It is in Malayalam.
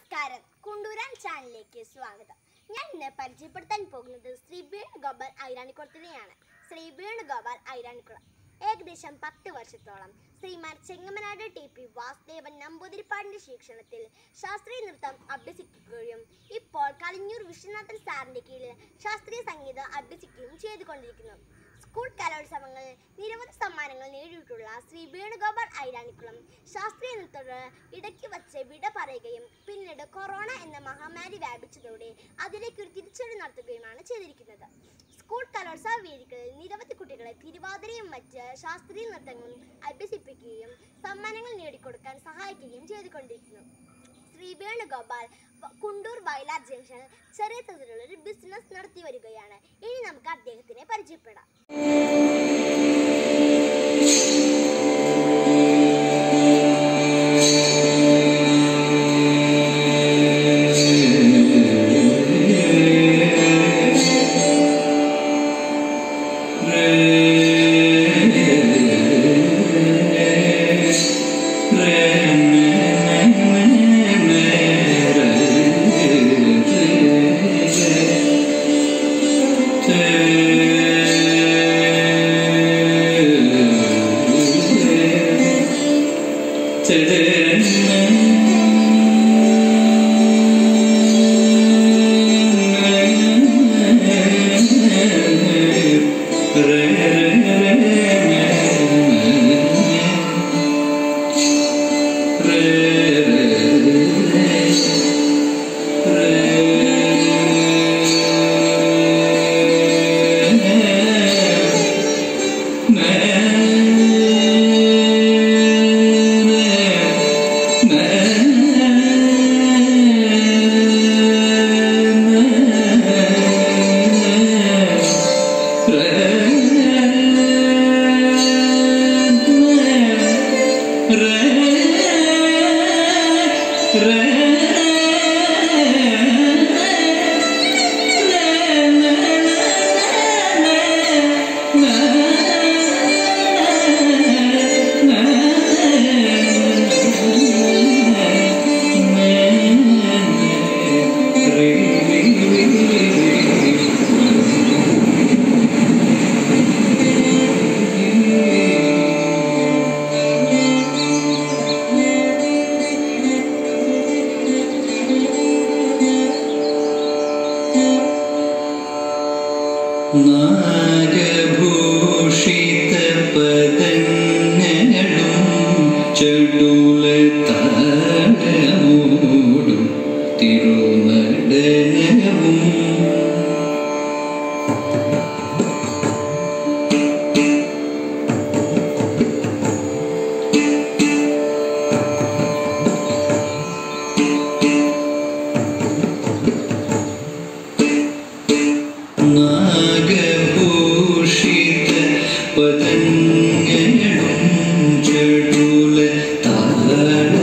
നമസ്കാരം കുണ്ടൂരാൻ ചാനലിലേക്ക് സ്വാഗതം ഞാൻ ഇന്ന് പരിചയപ്പെടുത്താൻ പോകുന്നത് ശ്രീ വേണുഗോപാൽ ഐരാണിക്കുളത്തിനെയാണ് ശ്രീ വേണുഗോപാൽ ഐരാണിക്കുളം ഏകദേശം പത്ത് വർഷത്തോളം ശ്രീമാൻ ചെങ്ങമനാട് ടി പി വാസുദേവൻ നമ്പൂതിരിപ്പാടിന്റെ ശിക്ഷണത്തിൽ ശാസ്ത്രീയ നൃത്തം അഭ്യസിക്കുകയും ഇപ്പോൾ കളിഞ്ഞൂർ വിശ്വനാഥൻ സാറിന്റെ കീഴിൽ ശാസ്ത്രീയ സംഗീതം അഭ്യസിക്കുകയും ചെയ്തുകൊണ്ടിരിക്കുന്നു സ്കൂൾ കലോത്സവങ്ങളിൽ നിരവധി സമ്മാനങ്ങൾ നേടിയിട്ടുള്ള ശ്രീ വേണുഗോപാൽ ഐരാണിക്കുളം ശാസ്ത്രീയ നൃത്തത്തോട് ഇടയ്ക്ക് വച്ച് വിട പറയുകയും പിന്നീട് കൊറോണ എന്ന മഹാമാരി വ്യാപിച്ചതോടെ അതിലേക്ക് ഒരു തിരിച്ചടി നടത്തുകയുമാണ് ചെയ്തിരിക്കുന്നത് സ്കൂൾ കലോത്സവ വേദികളിൽ നിരവധി കുട്ടികളെ തിരുവാതിരയും മറ്റ് ശാസ്ത്രീയ നൃത്തങ്ങളും അഭ്യസിപ്പിക്കുകയും സമ്മാനങ്ങൾ നേടിക്കൊടുക്കാൻ സഹായിക്കുകയും ചെയ്തുകൊണ്ടിരിക്കുന്നു ശ്രീ വേണുഗോപാൽ വ- കുണ്ടൂർ വയലാർ ജംഗ്ഷനിൽ ചെറിയ തോതിലുള്ള ഒരു ബിസിനസ് നടത്തി വരികയാണ് ഇനി നമുക്ക് അദ്ദേഹത്തിനെ പരിചയപ്പെടാം നാഗഭൂഷിത പദങ്ങളും ചടുല താടമൂടും തിരുനടനവും നാഗഭൂഷിത പദങ്ങളും ചടുല താടമൂടും